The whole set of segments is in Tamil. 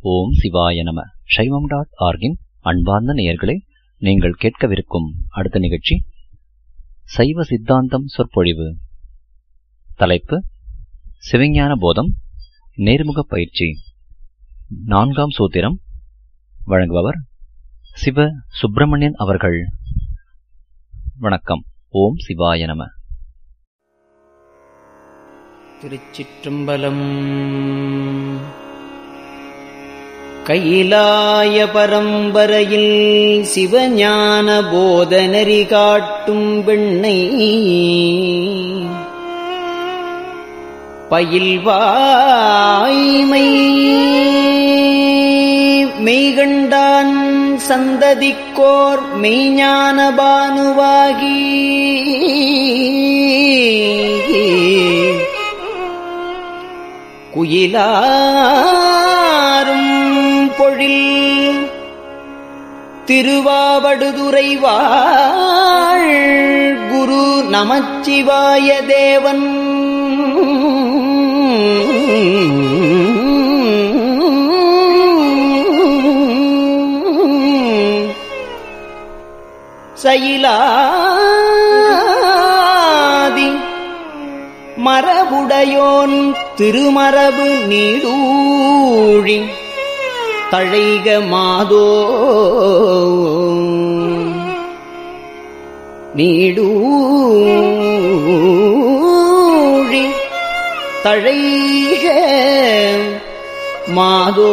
ஓம் சிவாய நம சைவம் டாட் ஆர்கின் அன்பார்ந்த நேயர்களே நீங்கள் கேட்கவிருக்கும் அடுத்த நிகழ்ச்சி சைவ சித்தாந்தம் சொற்பொழிவு தலைப்பு சிவஞான போதம் நேர்முக பயிற்சி நான்காம் சூத்திரம் வழங்குபவர் சிவ சுப்பிரமணியன் அவர்கள் வணக்கம் ஓம் சிவாய நம திருச்சிற்றம்பலம் கைலாய பரம்பரையில் சிவஞான போதனரி காட்டும் வெண்ணை பயில்வாய்மை மெய்கண்டான் சந்ததிக்கோர் மெய்ஞான பானுவாகி குயிலாரும் பொழில் திருவாவடுதுறை வாழ் குரு நமச்சிவாய தேவன் சயிலாதி மரபுடையோன் திருமரபு நீடூழி தழைக மாதோ நீடூழி தழைக மாதோ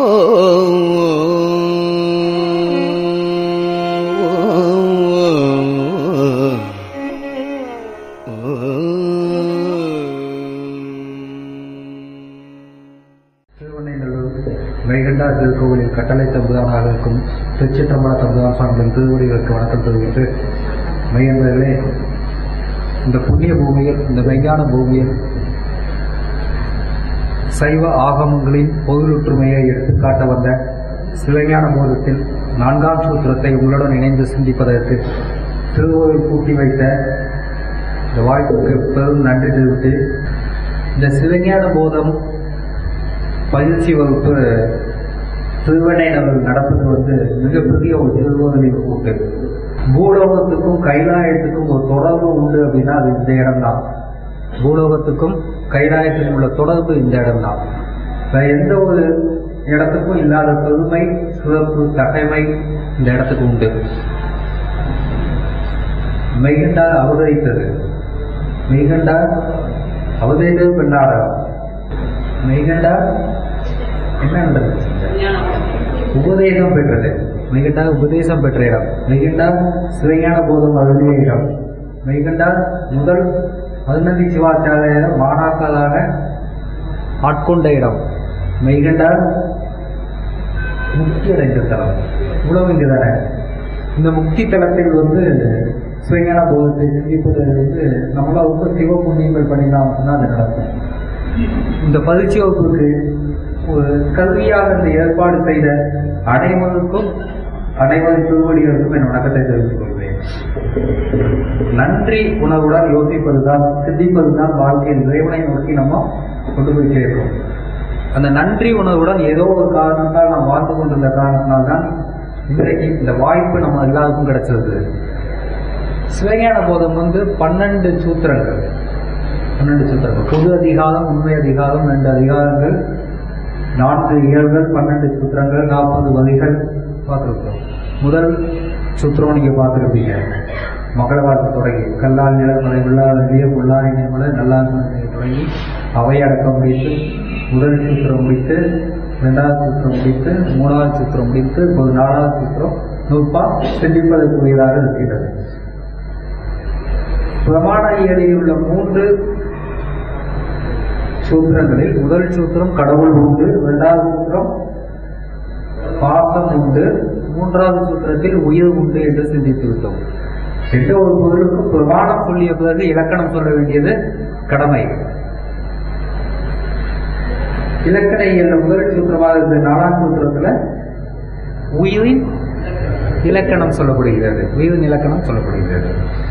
திருவண்ணைநல்லூர் மெய்கண்டார் திருக்கோவிலில் கட்டளை தம்புதானாக இருக்கும் திருச்சிற்றம்பல தம்புதான் சுவாமிகளின் திருவடிகளுக்கு வணக்கம் தெரிவித்து மெய்யன்பர்களே இந்த புண்ணிய பூமியில் இந்த மெய்ஞான பூமியில் சைவ ஆகமங்களின் பொருளுற்றுமையை எடுத்துக்காட்ட வந்த சிவஞான போதத்தில் நான்காம் சூத்திரத்தை உங்களுடன் இணைந்து சிந்திப்பதற்கு திருவோவில் கூட்டி வைத்த இந்த வாய்ப்புக்கு பெரும் நன்றி தெரிவித்து இந்த சிவஞான போதம் பயிற்சி வகுப்பு திருவண்ணைநகர் நடப்பது வந்து மிகப்பெரிய ஒரு திருவோதலின் கூட்டு பூலோகத்துக்கும் கைலாயத்துக்கும் ஒரு தொடர்பு உண்டு அப்படின்னா அது இந்த இடம்தான் பூலோகத்துக்கும் கைலாயத்துக்கும் உள்ள தொடர்பு இந்த இடம்தான் வேற எந்த ஒரு இடத்துக்கும் இல்லாத பெருமை சிறப்பு தகைமை இந்த இடத்துக்கு உண்டு மெய்கண்டார் அவதரித்தது மெய்கண்டார் அவதரித்தது பெண்ணாடகம் மெய்கண்டார் என்ன நடந்தது உபதேசம் பெற்றது மெய்கண்டார் உபதேசம் பெற்ற இடம் மெய்கண்டார் சிவஞான போதம் அருளிய இடம் மெய்கண்டார் முதல் பதினந்தி சிவாச்சாரியர் மாணாக்களாக ஆட்கொண்ட இடம் மெய்கண்டார் முக்தி அடைந்த தலம் இவ்வளவு இங்கே தானே இந்த முக்தி தலத்தில் வந்து சிவஞான போதத்தை சிந்திப்பது வந்து நம்மளால் ரொம்ப சிவ புண்ணியங்கள் பண்ணினா மட்டும்தான் அது நடக்கும் இந்த பயிற்சி வகுப்புக்கு ஒரு கல்வியாக இந்த ஏற்பாடு செய்த அனைவருக்கும் அனைவரின் திருவடிகளுக்கும் என் வணக்கத்தை தெரிவித்துக் கொள்கிறேன் நன்றி உணர்வுடன் யோசிப்பதுதான் சிந்திப்பதுதான் வாழ்க்கையில் இறைவனை நோக்கி நம்ம கொண்டு போய் சேர்க்கிறோம் அந்த நன்றி உணர்வுடன் ஏதோ ஒரு காரணத்தால் நாம் வாழ்ந்து கொண்டிருந்த காரணத்தினால் தான் இன்றைக்கு இந்த வாய்ப்பு நம்ம எல்லாருக்கும் கிடைச்சது சிவஞான போதம் வந்து பன்னெண்டு சூத்திரங்கள் பன்னெண்டு சூத்திரங்கள் பொது அதிகாரம் உண்மை அதிகாரம் ரெண்டு அதிகாரங்கள் நான்கு இயல்கள் பன்னெண்டு சூத்திரங்கள் நாற்பது வகைகள் பார்த்துருக்கோம் முதல் சூத்திரம் நீங்க பார்த்துருப்பீங்க மகள வாழ்த்து தொடங்கி கல்லால் நிலமலை உள்ளாரிய உள்ளாரி நிலமலை நல்லார் தொடங்கி அவை அடக்கம் முடித்து முதல் சூத்திரம் முடித்து இரண்டாவது சூத்திரம் முடித்து மூணாவது சூத்திரம் முடித்து இப்போது நாலாவது சூத்திரம் நூற்பா சிந்திப்பதற்குரியதாக இருக்கின்றது பிரமாண இயலில் உள்ள மூன்று சூத்திரங்களில் முதல் சூத்திரம் கடவுள் உண்டு இரண்டாவது சூத்திரம் பாசம் உண்டு மூன்றாவது சூத்திரத்தில் உயிர் உண்டு என்று சிந்தித்து விட்டோம் எந்த ஒரு பொருளுக்கும் பிரமாணம் சொல்லிய பிறகு இலக்கணம் சொல்ல வேண்டியது கடமை இலக்கண இயல்ல முதல் சூத்திரமாக இருந்த நாலாம் சூத்திரத்துல உயிரின் இலக்கணம் சொல்லப்படுகிறது உயிரின் இலக்கணம் சொல்லப்படுகிறது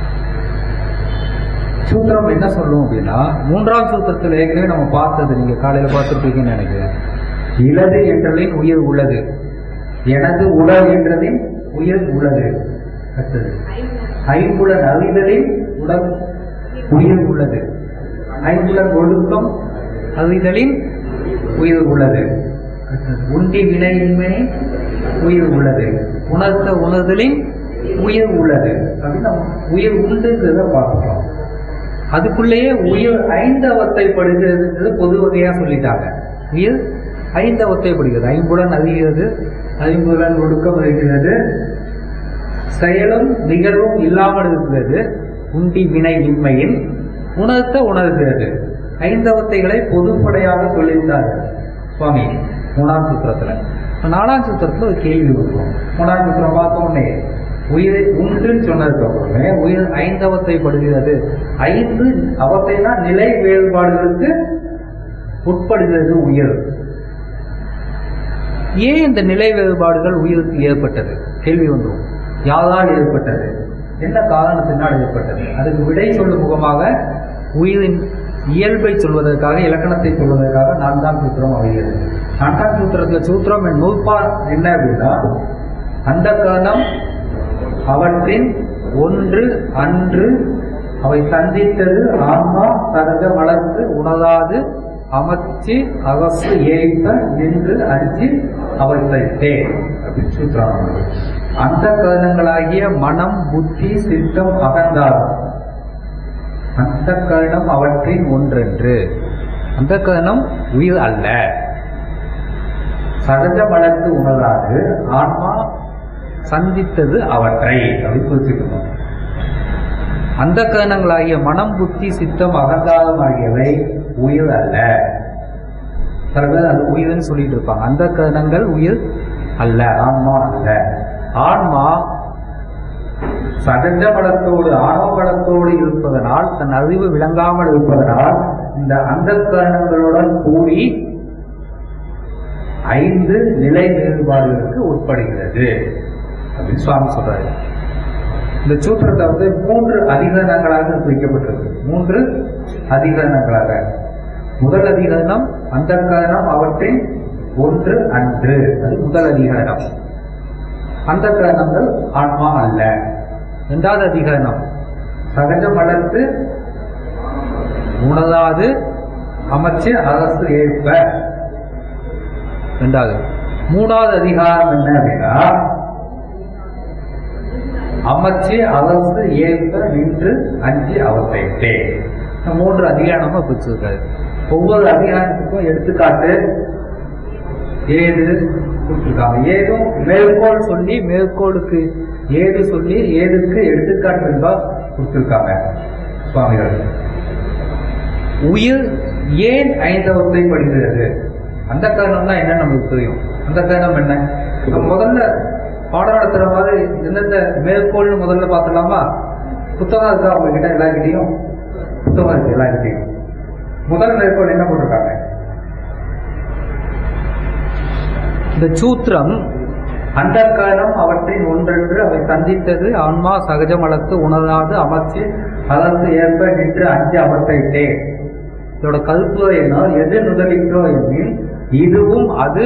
சூத்திரம் என்ன சொல்லும் அப்படின்னா மூன்றாம் சூத்திரத்தில் ஏற்கனவே நம்ம பார்த்தது நீங்க காலையில பார்த்துருப்பீங்கன்னு நினைக்கிறேன் இலது என்றலின் உயிர் உள்ளது எனது உடல் என்றதின் உயிர் உள்ளது அடுத்தது ஐம்புலன் அறிதலில் உடல் உயிர் உள்ளது ஐம்புலன் ஒழுக்கம் அறிதலின் உயிர் உள்ளது அடுத்தது உண்டி வினையின்மை உயிர் உள்ளது உணர்த்த உணர்தலின் உயிர் உள்ளது அப்படின்னு நம்ம உயிர் உண்டுங்கிறத பார்க்கிறோம் அதுக்குள்ளேயே உயிர் ஐந்தவத்தை படுகிறது பொது வகையா சொல்லிட்டாங்க உயிர் ஐந்தவத்தை படுகிறது ஐம்புலன் அறிகிறது ஐம்புலன் ஒடுக்கம் இருக்கிறது செயலும் நிகழ்வும் இல்லாமல் இருக்கிறது உண்டி வினை இன்மையின் உணர்த்த உணர்கிறது ஐந்தவத்தைகளை பொதுப்படையாக சொல்லியிருந்தார்கள் சுவாமி மூணாம் சூத்திரத்துல இப்ப நாலாம் சூத்திரத்துல ஒரு கேள்வி இருக்கும் மூணாம் சூத்திரம் பார்த்த உடனே உயிர் உண்டுன்னு சொன்னதுக்கு அப்புறமே உயிர் ஐந்தவத்தை படுகிறது ஐந்து அவத்தைனா நிலை வேறுபாடுகளுக்கு உட்படுகிறது உயிர் ஏன் இந்த நிலை வேறுபாடுகள் உயிருக்கு ஏற்பட்டது கேள்வி வந்துடும் யாரால் ஏற்பட்டது என்ன காரணத்தினால் ஏற்பட்டது அதுக்கு விடை சொல்லும் முகமாக உயிரின் இயல்பை சொல்வதற்காக இலக்கணத்தை சொல்வதற்காக நான்காம் சூத்திரம் அமைகிறது நான்காம் சூத்திரத்துல சூத்திரம் என் நூற்பா என்ன அப்படின்னா அந்த காரணம் அவற்றின் ஒன்று அன்று அவை சந்தித்தது ஆன்மா சரக வளர்த்து உணராது அமர்ச்சி அகசு ஏய்ப்ப நின்று அஞ்சு அவற்றைத்தே அப்படின்னு சூத்திரம் அந்த கரணங்களாகிய மனம் புத்தி சித்தம் அகங்காரம் அந்த கரணம் அவற்றின் ஒன்றென்று அந்த கரணம் உயிர் அல்ல சகஜ வளர்த்து உணராது ஆன்மா சந்தித்தது அவற்றை அப்படின்னு புரிச்சுக்கணும் அந்த கரணங்களாகிய மனம் புத்தி சித்தம் அகங்காரம் ஆகியவை உயிர் அல்ல சில பேர் அது உயிர்னு சொல்லிட்டு இருப்பாங்க அந்த கரணங்கள் உயிர் அல்ல ஆன்மா அல்ல ஆன்மா சகஜ பலத்தோடு ஆணவ பலத்தோடு இருப்பதனால் தன் அறிவு விளங்காமல் இருப்பதனால் இந்த அந்த கரணங்களுடன் கூடி ஐந்து நிலை வேறுபாடுகளுக்கு உட்படுகிறது அப்படின்னு சுவாமி சொல்றாரு இந்த சூத்திரத்தை வந்து மூன்று அதிகரணங்களாக பிரிக்கப்பட்டிருக்கு மூன்று அதிகரணங்களாக முதல் அதிகரணம் அந்த காரணம் அவற்றின் ஒன்று அன்று அது முதல் அதிகரணம் அந்த காரணங்கள் ஆன்மா அல்ல இரண்டாவது அதிகரணம் சகஜ வளர்த்து உணராது அமைச்சு அரசு ஏற்ப இரண்டாவது மூணாவது அதிகாரம் என்ன அப்படின்னா அமைச்சு அரசு ஏற்ப நின்று அஞ்சு அவத்தைத்தே இந்த மூன்று அதிகாரமா பிரிச்சிருக்காரு ஒவ்வொரு அதிகாரத்துக்கும் எடுத்துக்காட்டு ஏது கொடுத்துருக்காங்க ஏதும் மேற்கோள் சொல்லி மேற்கோளுக்கு ஏது சொல்லி ஏதுக்கு எடுத்துக்காட்டு என்பா கொடுத்துருக்காங்க சுவாமிகள் உயிர் ஏன் ஐந்தவத்தை படுகிறது அந்த காரணம்னா என்ன நமக்கு தெரியும் அந்த காரணம் என்ன நம்ம முதல்ல பாடம் நடத்துற மாதிரி எந்தெந்த மேற்கோள்னு முதல்ல பார்த்துலாமா புத்தகம் இருக்கா உங்ககிட்ட எல்லாருக்கிட்டையும் புத்தகம் இருக்கு எல்லாருக்கிட்டையும் முதல் மேற்கோள் என்ன போட்டிருக்காங்க இந்த சூத்திரம் அந்த காலம் அவற்றின் ஒன்றென்று அவை சந்தித்தது ஆன்மா சகஜம் வளர்த்து உணராது அமர்ச்சி அலர்ந்து ஏற்ப நின்று அஞ்சு அவற்றைட்டே இதோட கருத்துவ என்னால் எது முதலிற்றோ எனில் இதுவும் அது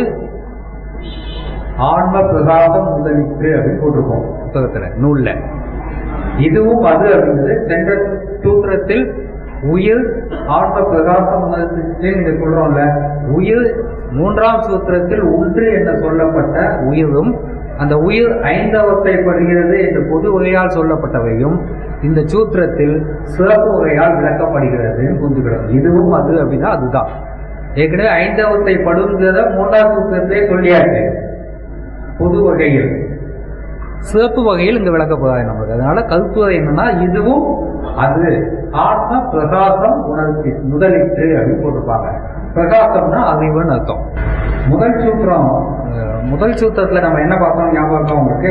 ஆன்ம பிரகாசம் முதலிற்று அப்படின்னு போட்டிருக்கோம் புத்தகத்துல நூல்ல இதுவும் அது அப்படிங்கிறது சென்ற சூத்திரத்தில் உயிர் ஆன்ம பிரகாசம் முதலிற்று நீங்க சொல்றோம்ல உயிர் மூன்றாம் சூத்திரத்தில் ஒன்று என சொல்லப்பட்ட உயிரும் அந்த உயிர் ஐந்தவத்தை படுகிறது என்று பொது வகையால் சொல்லப்பட்டவையும் இந்த சூத்திரத்தில் சிறப்பு வகையால் விளக்கப்படுகிறது புரிஞ்சுக்கிறோம் இதுவும் அது அப்படின்னா அதுதான் ஏற்கனவே ஐந்தவத்தை படுங்கிறத மூன்றாம் சூத்திரத்திலே சொல்லியாச்சு பொது வகையில் சிறப்பு வகையில் இங்க விளக்க போறாங்க நமக்கு அதனால கருத்துவது என்னன்னா இதுவும் அது ஆத்ம பிரகாசம் உணர்ச்சி முதலிட்டு அப்படின்னு போட்டிருப்பாங்க பிரகாசம்னா அறிவுன்னு அர்த்தம் முதல் சூத்திரம் அஹ், முதல் சூத்திரத்துல நம்ம என்ன பார்த்தோம் ஞாபகம் இருக்கா உங்களுக்கு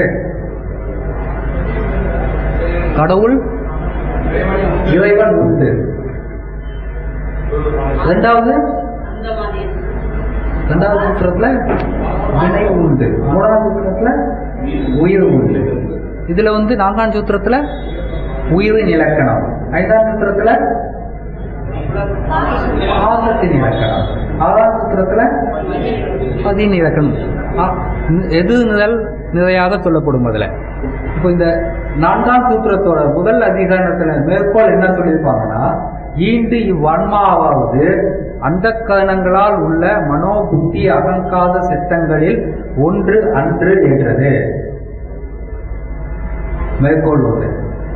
கடவுள் இறைவன் உண்டு ரெண்டாவது ரெண்டாவது சூத்திரத்துல வினை உண்டு மூணாவது சூத்திரத்துல உயிர் உண்டு இதுல வந்து நான்காம் சூத்திரத்துல உயிரின் இலக்கணம் ஐந்தாம் சூத்திரத்துல பாசத்தின் இலக்கணம் ஆறாம் சூத்திரத்துல பதினிலக்கணம் ஆ, எது நிழல் நிறையாக சொல்லப்படும் அதுல இப்போ இந்த நான்காம் சூத்திரத்தோட முதல் அதிகாரத்துல மேற்கோள் என்ன சொல்லியிருப்பாங்கன்னா ஈண்டு இவ்வன்மாவாவது அந்த கரணங்களால் உள்ள மனோபுத்தி அகங்காத சித்தங்களில் ஒன்று அன்று என்றது மேற்கோள் ஒன்று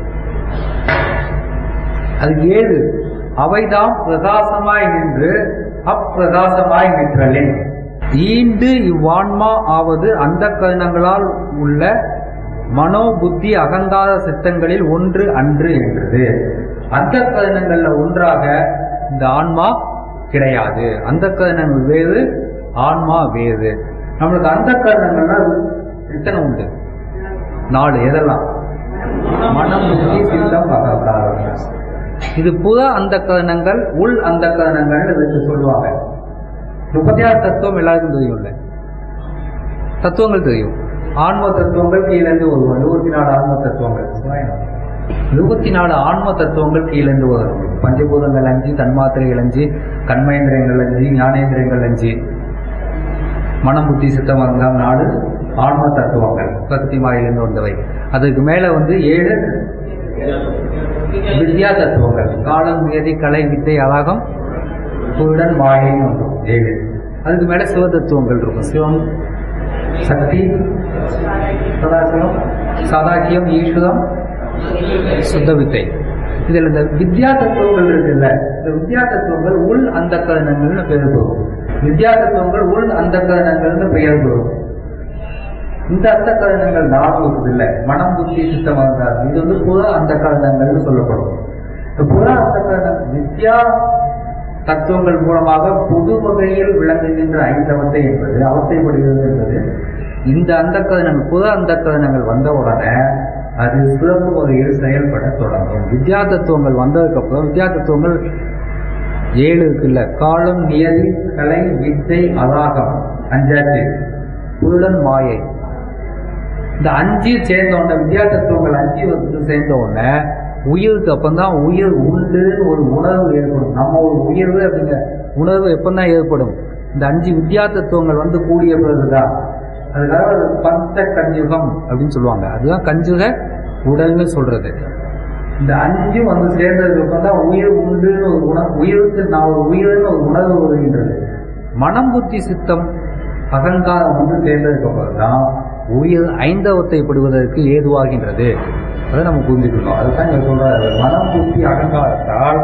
அது ஏது அவைதாம் பிரகாசமாய் நின்று அப்பிரகாசமாய் நிற்றலின் ஈண்டு இவ்வான்மா ஆவது அந்த கரணங்களால் உள்ள மனோபுத்தி அகங்கார சித்தங்களில் ஒன்று அன்று என்றது அந்த கரணங்கள்ல ஒன்றாக இந்த ஆன்மா கிடையாது அந்த கரணங்கள் வேறு ஆன்மா வேறு நம்மளுக்கு அந்த கரணங்கள்னா எத்தனை உண்டு நாலு எதெல்லாம் மனம் புத்தி சித்தம் அகங்காரம் இது புற அந்த கரணங்கள் உள் அந்த கரணங்கள் இதுக்கு சொல்லுவாங்க முப்பத்தியாறு தத்துவம் எல்லாருக்கும் தெரியும்ல தத்துவங்கள் தெரியும் ஆன்ம தத்துவங்கள் கீழிருந்து வருவோம் இருபத்தி நாலு ஆன்ம தத்துவங்கள் இருபத்தி நாலு ஆன்ம தத்துவங்கள் கீழிருந்து வரும் பஞ்சபூதங்கள் அஞ்சு தன்மாத்திரைகள் அஞ்சு கண்மேந்திரங்கள் அஞ்சு ஞானேந்திரங்கள் அஞ்சு மனம் புத்தி சித்தம் அங்கம் நாடு ஆன்ம தத்துவங்கள் பிரகதி மாயிலிருந்து வந்தவை அதுக்கு மேல வந்து ஏழு வித்யா தத்துவங்கள் காலம் நியதி கலை வித்தை அழகம் புடன் மாயைன்னு வந்துடும் ஏழு அதுக்கு மேல சிவ தத்துவங்கள் இருக்கும் சிவம் சக்தி சதாசிவம் சதாக்கியம் ஈஸ்வரம் சுத்த வித்தை இதுல இந்த வித்யா தத்துவங்கள் இருக்குல்ல இந்த வித்யா தத்துவங்கள் உள் அந்த கரணங்கள்னு பெயர் பெறும் வித்யா தத்துவங்கள் உள் அந்த கரணங்கள்னு பெயர் பெறும் இந்த அந்த கரணங்கள் நானும் இருக்குது இல்ல மனம் புத்தி சித்தமாக இது வந்து புற அந்த கரணங்கள்னு சொல்லப்படும் இந்த புற அந்த கரணம் வித்யா தத்துவங்கள் மூலமாக பொது வகையில் விளங்குகின்ற ஐந்தவத்தை என்பது அவத்தைப்படுகிறது என்பது இந்த அந்த கதனங்கள் புற அந்த கதனங்கள் வந்த உடனே அது சிறப்பு வகையில் செயல்பட தொடங்கும் வித்யா தத்துவங்கள் வந்ததுக்கு அப்புறம் வித்யா தத்துவங்கள் ஏழு இருக்குல்ல காலம் நியதி கலை வித்தை அலாகம் அஞ்சாச்சு புருடன் மாயை இந்த அஞ்சு சேர்ந்த உடனே வித்யா தத்துவங்கள் அஞ்சு வந்து சேர்ந்த உடனே உயிருக்கு அப்பந்தான் உயிர் உண்டுன்னு ஒரு உணர்வு ஏற்படும் நம்ம ஒரு உயர்வு அப்படிங்கிற உணர்வு எப்பந்தான் ஏற்படும் இந்த அஞ்சு வித்யா தத்துவங்கள் வந்து கூடிய பிறகுதான் அதுக்காக அது பஞ்ச கஞ்சுகம் அப்படின்னு சொல்லுவாங்க அதுதான் கஞ்சுக உடல்னு சொல்றது இந்த அஞ்சு வந்து சேர்ந்ததுக்கு அப்புறம் தான் உயிர் உண்டுன்னு ஒரு உணர்வு உயிருக்கு நான் ஒரு உயிர்னு ஒரு உணர்வு வருகின்றது மனம் புத்தி சித்தம் அகங்காரம் வந்து சேர்ந்ததுக்கு அப்புறம் தான் உயிர் ஐந்தவத்தை படுவதற்கு ஏதுவாகின்றது அதை நம்ம புரிஞ்சுக்கணும் அதுதான் இங்க சொல்றாரு மனம் புத்தி அகங்காரத்தால்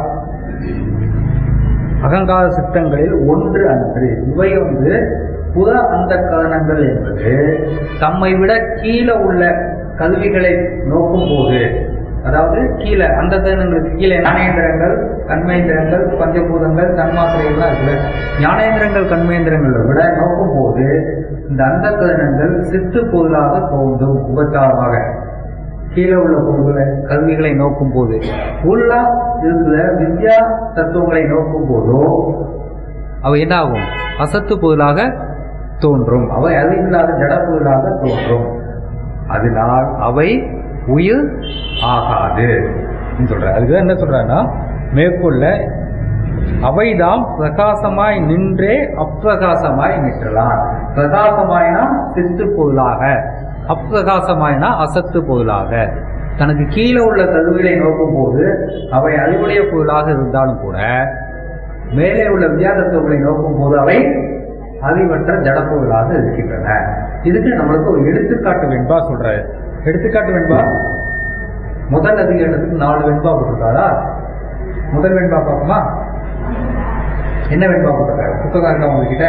அகங்கார சித்தங்களில் ஒன்று அன்று இவை வந்து புற அந்த கரணங்கள் என்பது தம்மை விட கீழே உள்ள கல்விகளை நோக்கும் போது அதாவது கீழே அந்த கரணங்களுக்கு கீழே ஞானேந்திரங்கள் கண்மேந்திரங்கள் பஞ்சபூதங்கள் தன்மாத்திரைகள்லாம் இருக்குல்ல ஞானேந்திரங்கள் கண்மேந்திரங்களை விட நோக்கும் போது இந்த அந்த கரணங்கள் சித்து பொருளாக தோன்றும் உபச்சாரமாக கீழே உள்ள பொருள்களை கல்விகளை நோக்கும் போது உள்ள இருக்கிற வித்யா தத்துவங்களை நோக்கும் போதோ அவை என்ன ஆகும் அசத்து பொருளாக தோன்றும் அவை அறிவில்லாத ஜட பொருளாக தோன்றும் அதனால் அவை உயிர் ஆகாது சொல்ற அதுக்கு என்ன சொல்றாருன்னா மேற்கொள்ள அவைதாம் பிரகாசமாய் நின்றே அப்பிரகாசமாய் நிற்றலாம் பிரகாசமாய்னா சித்து பொருளாக அப்பிரகாசமாய்னா அசத்து பொருளாக தனக்கு கீழே உள்ள கருவிகளை நோக்கும் போது அவை அறிவுடைய பொருளாக இருந்தாலும் கூட மேலே உள்ள வித்தியாசத்துவங்களை நோக்கும் போது அவை அறிவற்ற ஜடப்பொருளாக இருக்கின்றன இதுக்கு நம்மளுக்கு ஒரு எடுத்துக்காட்டு வெண்பா சொல்றாரு எடுத்துக்காட்டு வெண்பா முதல் அதிகாரத்துக்கு நாலு வெண்பா போட்டிருக்காரா முதல் வெண்பா பார்ப்போமா என்ன வெண்பா போட்டிருக்காரு புத்தகம் இருக்கா உங்ககிட்ட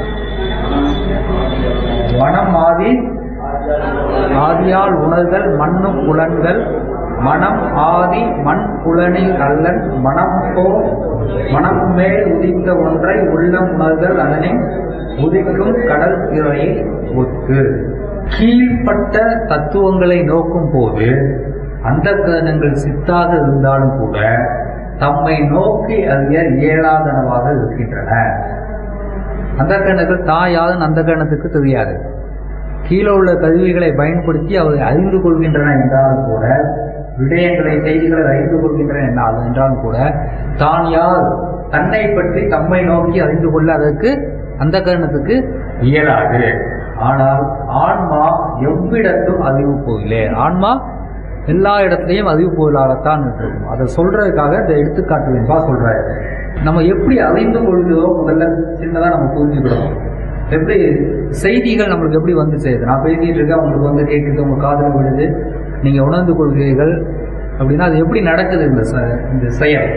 மனம் ஆதி ஆதியால் உணர்தல் மண்ணு புலன்கள் மனம் ஆதி மண் புலனில் அல்லன் மனம் போல் மனம் மேல் உதித்த ஒன்றை உள்ளம் உணர்தல் அதனை உதிக்கும் கடல் திரையை ஒத்து கீழ்ப்பட்ட தத்துவங்களை நோக்கும் போது அந்த கரணங்கள் சித்தாக இருந்தாலும் கூட தம்மை நோக்கி அறிய இயலாதனவாக இருக்கின்றன அந்த கரணங்கள் தான் யாரும் அந்த கரணத்துக்கு தெரியாது கீழே உள்ள கருவிகளை பயன்படுத்தி அவை அறிந்து கொள்கின்றன என்றாலும் கூட விடயங்களை செய்திகளை அறிந்து கொள்கின்றன என்றால் என்றாலும் கூட தான் யார் தன்னை பற்றி தம்மை நோக்கி அறிந்து கொள்ள அதற்கு அந்த கரணத்துக்கு இயலாது ஆனால் ஆன்மா எவ்விடத்தும் அறிவு போயிலே ஆன்மா எல்லா இடத்துலையும் அறிவு பொருளாகத்தான் இருக்கும் அதை சொல்றதுக்காக இந்த எடுத்துக்காட்டு வெண்பா சொல்றாரு நம்ம எப்படி அறிந்து கொள்கிறதோ முதல்ல சின்னதா நம்ம புரிஞ்சுக்கிடணும் எப்படி செய்திகள் நம்மளுக்கு எப்படி வந்து சேருது நான் பேசிட்டு இருக்கேன் உங்களுக்கு வந்து கேட்குது உங்க காதுல விழுது நீங்க உணர்ந்து கொள்கிறீர்கள் அப்படின்னா அது எப்படி நடக்குது இந்த ச- இந்த செயல்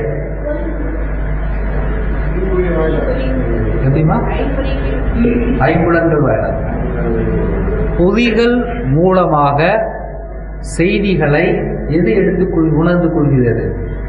எப்படிமா ஐம்புலன்கள் வேணும் பொதிகள் மூலமாக செய்திகளை எது எடுத்துக்கொள் உணர்ந்து கொள்கிறது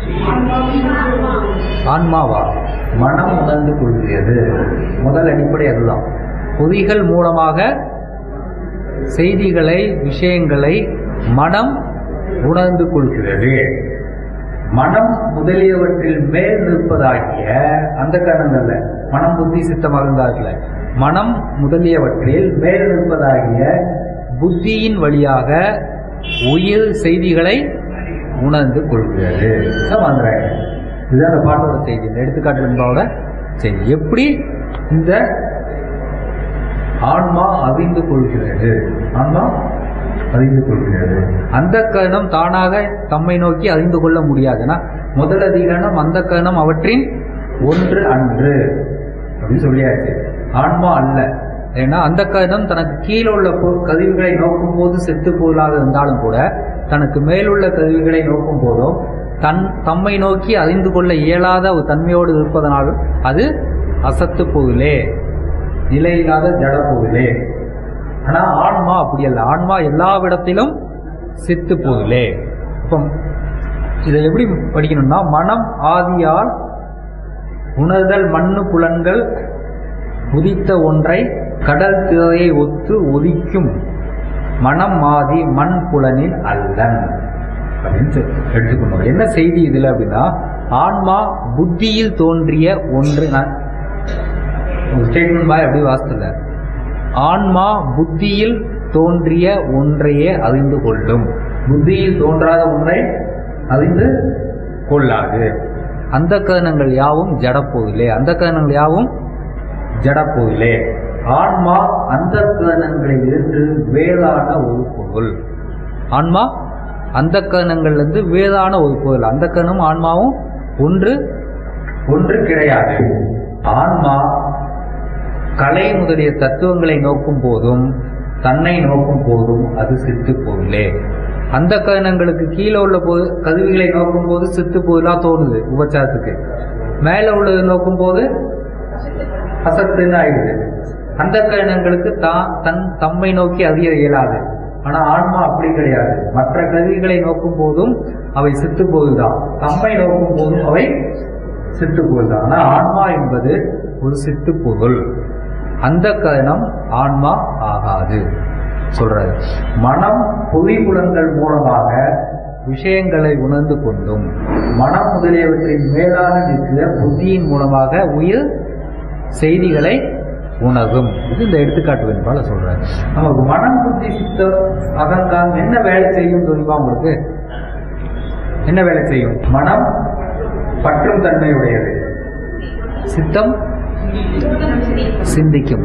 ஆன்மாவா மனம் உணர்ந்து கொள்கிறது முதல் அடிப்படை அதுதான் பொதிகள் மூலமாக செய்திகளை விஷயங்களை மனம் உணர்ந்து கொள்கிறது மனம் முதலியவற்றில் மேல் நிற்பதாகிய அந்த காரணங்கள்ல மனம் புத்தி சித்தமாக இருந்தார்கள மனம் முதலியவற்றில் மேல் நிற்பதாகிய புத்தியின் வழியாக உயிர் செய்திகளை உணர்ந்து கொள்கிறது இதான் வந்துடுறாங்க. இதுதான் அந்த பாட்டோட செய்தி இந்த எடுத்துக்காட்டு என்பாவோட செய்தி எப்படி இந்த ஆன்மா அறிந்து கொள்கிறது ஆன்மா அறிந்து கொள்கிறது அந்த கரணம் தானாக தம்மை நோக்கி அறிந்து கொள்ள முடியாதுன்னா முதல் அதிகரணம் அந்த கரணம் அவற்றின் ஒன்று அன்று அப்படின்னு சொல்லியாச்சு ஆன்மா அல்ல ஏன்னா அந்த கரணம் தனக்கு கீழே உள்ள பொ- கருவிகளை நோக்கும் போது செத்து போலாக இருந்தாலும் கூட தனக்கு மேலுள்ள கருவிகளை நோக்கும் போதும் தன் தம்மை நோக்கி அறிந்து கொள்ள இயலாத ஒரு தன்மையோடு இருப்பதனால் அது அசத்து போதிலே நிலையில்லாத ஜட போதிலே ஆனா ஆன்மா அப்படி அல்ல ஆன்மா எல்லாவிடத்திலும் சித்து போதிலே இப்போ இதை எப்படி படிக்கணும்னா மனம் ஆதியால் உணர்தல் மண்ணு புலன்கள் உதித்த ஒன்றை கடல் திரையை ஒத்து ஒதிக்கும் மனம் ஆதி மண் புலனில் அல்லன் அப்படின்னு சொல்லி எடுத்துக்கணும் என்ன செய்தி இதுல அப்படின்னா ஆன்மா புத்தியில் தோன்றிய ஒன்று நான் ஸ்டேட்மெண்ட் பாய் அப்படி வாசித்தல ஆன்மா புத்தியில் தோன்றிய ஒன்றையே அறிந்து கொள்ளும் புத்தியில் தோன்றாத ஒன்றை அறிந்து கொள்ளாது அந்த கரணங்கள் யாவும் ஜடப்போதிலே அந்த கரணங்கள் யாவும் ஜடப்போதிலே ஆன்மா அந்த கரணங்களில் இருந்து வேளான ஒரு பொருள் ஆன்மா அந்த கரணங்கள்லேருந்து வேதான ஒரு பொருள் அந்த கரணம் ஆன்மாவும் ஒன்று ஒன்று கிடையாது ஆன்மா கலை முதலிய தத்துவங்களை நோக்கும் போதும் தன்னை நோக்கும் போதும் அது சித்து பொருளே அந்த கரணங்களுக்கு கீழே உள்ள போது கருவிகளை நோக்கும் போது சித்து பொருளா தோணுது உபச்சாரத்துக்கு மேல உள்ளது நோக்கும் போது அசத்துன்னு ஆயிடுது அந்த கரணங்களுக்கு தான் தன் தம்மை நோக்கி அறிய இயலாது ஆனா ஆன்மா அப்படி கிடையாது மற்ற கருவிகளை நோக்கும் போதும் அவை சித்து போதுதான் தம்மை நோக்கும் போதும் அவை சித்து போதுதான் ஆனா ஆன்மா என்பது ஒரு சித்து பொருள் அந்த கரணம் ஆன்மா ஆகாது சொல்றாரு மனம் பொறிபுலன்கள் மூலமாக விஷயங்களை உணர்ந்து கொண்டும் மனம் முதலியவற்றின் மேலாக நிற்கிற புத்தியின் மூலமாக உயிர் செய்திகளை உணரும் இது இந்த எடுத்துக்காட்டு வேணும்பால சொல்றாரு நமக்கு மனம் புத்தி சித்த அகங்காரம் என்ன வேலை செய்யும் தெரியுமா உங்களுக்கு என்ன வேலை செய்யும் மனம் பற்றும் தன்மையுடையது சித்தம் சிந்திக்கும்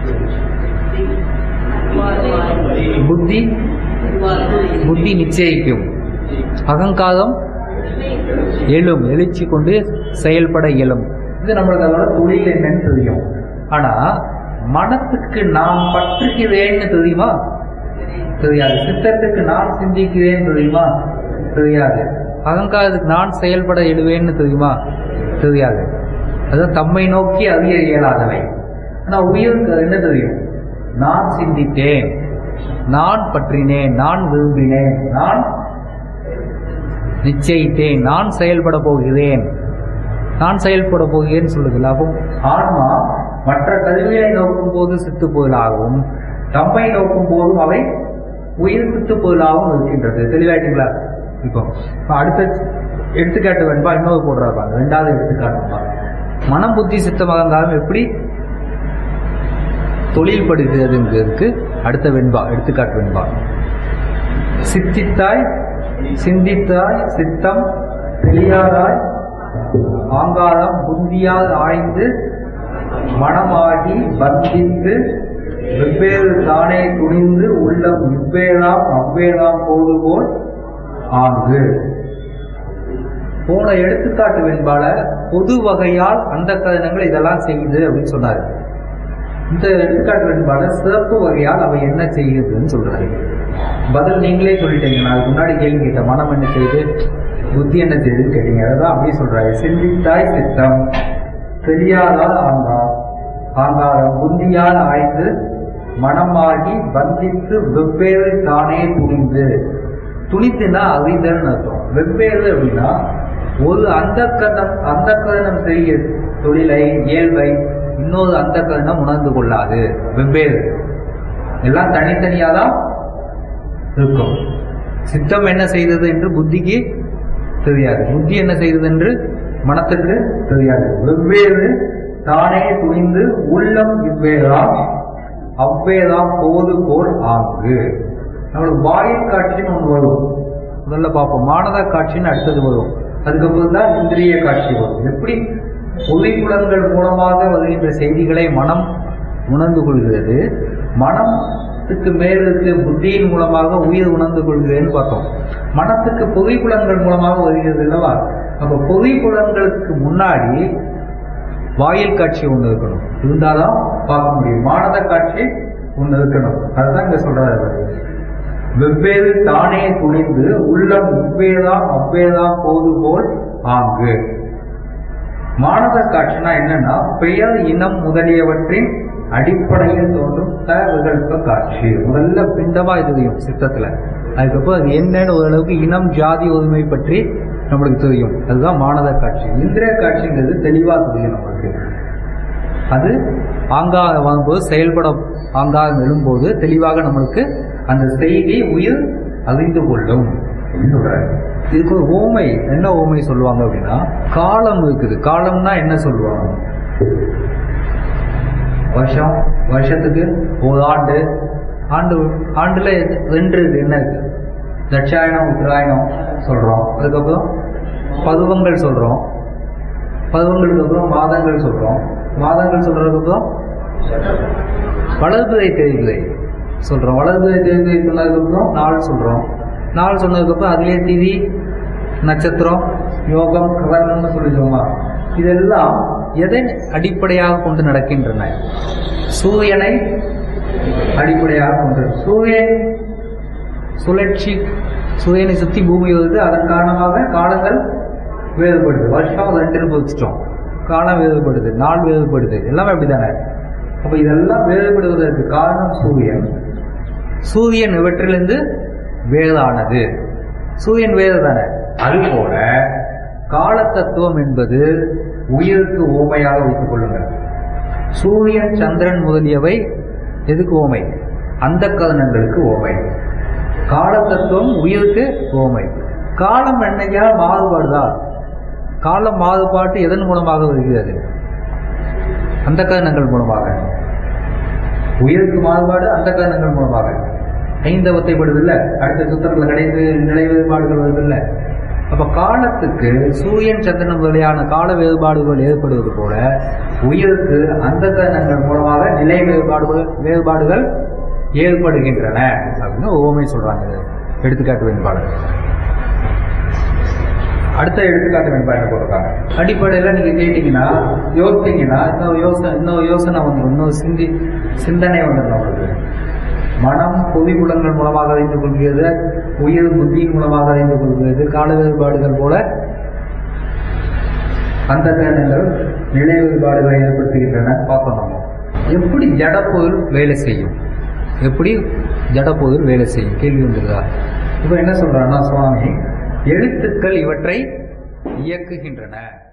புத்தி புத்தி நிச்சயிக்கும் அகங்காரம் எழும் எழுச்சி கொண்டு செயல்பட இயலும் இது நம்மளுக்கு அதோட தொழில் என்னன்னு தெரியும் ஆனா மனத்துக்கு நான் பற்றுகிறேன்னு தெரியுமா தெரியாது சித்தத்துக்கு நான் சிந்திக்கிறேன் தெரியுமா தெரியாது அகங்காரத்துக்கு நான் செயல்பட எழுவேன்னு தெரியுமா தெரியாது அதான் தம்மை நோக்கி அறிய இயலாதவை ஆனா உயிருக்கு அது என்ன தெரியும் நான் சிந்தித்தேன் நான் பற்றினேன் நான் விரும்பினேன் நான் நிச்சயித்தேன் நான் செயல்பட போகிறேன் நான் செயல்பட போகிறேன் சொல்லுதில்ல அப்போ ஆன்மா மற்ற கருவிகளை நோக்கும் போது சித்து பொருளாகவும் தம்மை நோக்கும் போதும் அவை உயிர் சித்து பொருளாகவும் இருக்கின்றது தெளிவாயிட்டீங்களா இப்போ இப்ப அடுத்த எடுத்துக்காட்டு வேணும்பா இன்னொரு போடுறாப்பா ரெண்டாவது எடுத்துக்காட்டுப்பா மனம் புத்தி சித்தம் அகங்காரம் எப்படி தொழில் படுகிறதுங்கிறதுக்கு அடுத்த வெண்பா எடுத்துக்காட்டு வெண்பா சித்தித்தாய் சிந்தித்தாய் சித்தம் தெரியாதாய் ஆங்காரம் புந்தியால் ஆய்ந்து மனமாகி பந்தித்து வெவ்வேறு தானே துணிந்து உள்ளம் இவ்வேதாம் அவ்வேதாம் போது போல் ஆங்கு போன எடுத்துக்காட்டு வெண்பால பொது வகையால் அந்த கதனங்கள் இதெல்லாம் செய்யுது அப்படின்னு சொன்னாரு இந்த எடுத்துக்காட்டு வெண்பால சிறப்பு வகையால் அவை என்ன செய்யுதுன்னு சொல்றாரு பதில் நீங்களே சொல்லிட்டீங்க நான் அதுக்கு முன்னாடி கேள்வி கேட்டேன் மனம் என்ன செய்யுது புத்தி என்ன செய்யுதுன்னு கேட்டீங்க அதான் அப்படியே சொல்றாரு சிந்தித்தாய் சித்தம் தெரியாதால் ஆங்கார் ஆங்காரம் புத்தியால் ஆய்ந்து மனமாகி பந்தித்து வெவ்வேறு தானே துணிந்து துணித்துனா அறிதல்னு அர்த்தம் வெவ்வேறு அப்படின்னா ஒரு அந்த கரணம் அந்த கரணம் செய்ய தொழிலை இயல்பை இன்னொரு அந்த கரணம் உணர்ந்து கொள்ளாது வெவ்வேறு எல்லாம் தனித்தனியாக தான் இருக்கும் சித்தம் என்ன செய்தது என்று புத்திக்கு தெரியாது புத்தி என்ன செய்தது என்று மனத்துக்கு தெரியாது வெவ்வேறு தானே துணிந்து உள்ளம் இவ்வேதாம் அவ்வேதாம் போது போல் ஆங்கு நம்மளுக்கு வாயில் காட்சின்னு ஒன்று வரும் முதல்ல பார்ப்போம் மானத காட்சின்னு அடுத்தது வரும் அதுக்கப்புறம் தான் இந்திரிய காட்சி வரும் எப்படி ஒளிப்புலன்கள் மூலமாக வருகின்ற செய்திகளை மனம் உணர்ந்து கொள்கிறது மனத்துக்கு மேல் இருக்க புத்தியின் மூலமாக உயிர் உணர்ந்து கொள்கிறேன்னு பார்த்தோம் மனத்துக்கு பொறிப்புலன்கள் மூலமாக வருகிறது அல்லவா அப்ப பொறிப்புலன்களுக்கு முன்னாடி வாயில் காட்சி ஒன்று இருக்கணும் இருந்தாதான் பார்க்க முடியும் மானத காட்சி ஒன்று இருக்கணும் அதுதான் இங்க சொல்றாரு அவரு. வெவ்வேறு தானே துணிந்து உள்ளம் இவ்வேதாம் அவ்வேதாம் போது போல் ஆங்கு மானத காட்சினா என்னன்னா பெயர் இனம் முதலியவற்றின் அடிப்படையில் தோன்றும் த விகல்ப காட்சி முதல்ல பிண்டமா இது தெரியும் சித்தத்துல அதுக்கப்புறம் அது என்னன்னு ஓரளவுக்கு இனம் ஜாதி ஒருமை பற்றி நம்மளுக்கு தெரியும் அதுதான் மானத காட்சி இந்திரிய காட்சிங்கிறது தெளிவா தெரியும் நம்மளுக்கு அது ஆங்காக வரும்போது செயல்பட ஆங்காக எழும்போது தெளிவாக நம்மளுக்கு அந்த செய்தி உயிர் அறிந்து கொள்ளும் அப்படின்னு சொல்றாரு இதுக்கு ஒரு ஓமை என்ன ஓமை சொல்லுவாங்க அப்படின்னா காலம் இருக்குது காலம்னா என்ன சொல்லுவாங்க வருஷம் வருஷத்துக்கு ஒரு ஆண்டு ஆண்டு ஆண்டுல எது- ரெண்டு இருக்கு என்ன இருக்கு தட்சாயணம் உத்தராயணம் சொல்றோம் அதுக்கப்புறம் பருவங்கள் சொல்றோம் பருவங்களுக்கு அப்புறம் மாதங்கள் சொல்றோம் மாதங்கள் சொல்றதுக்கு அப்புறம் வளர்பிறை தேய்பிறை சொல்றோம் வளர்பிறை தேய்பிறை சொன்னதுக்கப்புறம் நாள் சொல்றோம் நாள் சொன்னதுக்கப்புறம் அதுலேயே திதி நட்சத்திரம் யோகம் கவர்னம்னு சொல்லிடுவோமா இதெல்லாம் எதை அடிப்படையாக கொண்டு நடக்கின்றன சூரியனை அடிப்படையாக கொண்டு சூரியன் சுழற்சி சூரியனை சுத்தி பூமி வருது அதன் காரணமாக காலங்கள் வேறுபடுது வருஷம் ரெண்டுன்னு பிரிச்சிட்டோம் காலம் வேறுபடுது நாள் வேறுபடுது எல்லாமே அப்படிதானே அப்ப இதெல்லாம் வேறுபடுவதற்கு காரணம் சூரியன் சூரியன் இவற்றிலிருந்து வேறானது சூரியன் வேறு தானே அதுபோல கால தத்துவம் என்பது உயிருக்கு ஓமையாக வைத்துக் கொள்ளுங்கள் சூரியன் சந்திரன் முதலியவை எதுக்கு ஓமை அந்த கதனங்களுக்கு ஓமை கால தத்துவம் உயிருக்கு ஓமை காலம் என்னையா மாறுபாடுதா காலம் மாறுபாட்டு எதன் மூலமாக வருகிறது அந்த கரணங்கள் மூலமாக உயிருக்கு மாறுபாடு அந்த கரணங்கள் மூலமாக ஐந்தவத்தைப்படுது இல்ல அடுத்த சுத்தத்தில் கடைசி நிலை வேறுபாடுகள் வருது இல்ல அப்ப காலத்துக்கு சூரியன் சந்திரன் முதலியான கால வேறுபாடுகள் ஏற்படுவது போல உயிருக்கு அந்த கரணங்கள் மூலமாக நிலை வேறுபாடுகள் வேறுபாடுகள் ஏற்படுகின்றன அப்படின்னு ஓமை சொல்றாங்க இது. எடுத்துக்காட்டு வேறுபாடு அடுத்த எடுத்துக்காட்டு வெண்பாடு போட்டிருக்காங்க அடிப்படையில் நீங்க கேட்டீங்கன்னா யோசித்தீங்கன்னா இன்னொரு யோசனை இன்னொரு யோசனை வந்துடும் இன்னொரு சிந்தி சிந்தனை வந்துடும் உங்களுக்கு மனம் பொதிகுலங்கள் மூலமாக அறிந்து கொள்கிறது உயிர் புத்தியின் மூலமாக அறிந்து கொள்கிறது கால வேறுபாடுகள் போல அந்த கரணங்கள் நிலை வேறுபாடுகளை ஏற்படுத்துகின்றன பார்ப்போம் நம்ம எப்படி ஜடப்பொருள் வேலை செய்யும் எப்படி ஜடப்பொருள் வேலை செய்யும் கேள்வி வந்துருதா இப்போ என்ன சொல்றாருன்னா சுவாமி எழுத்துக்கள் இவற்றை இயக்குகின்றன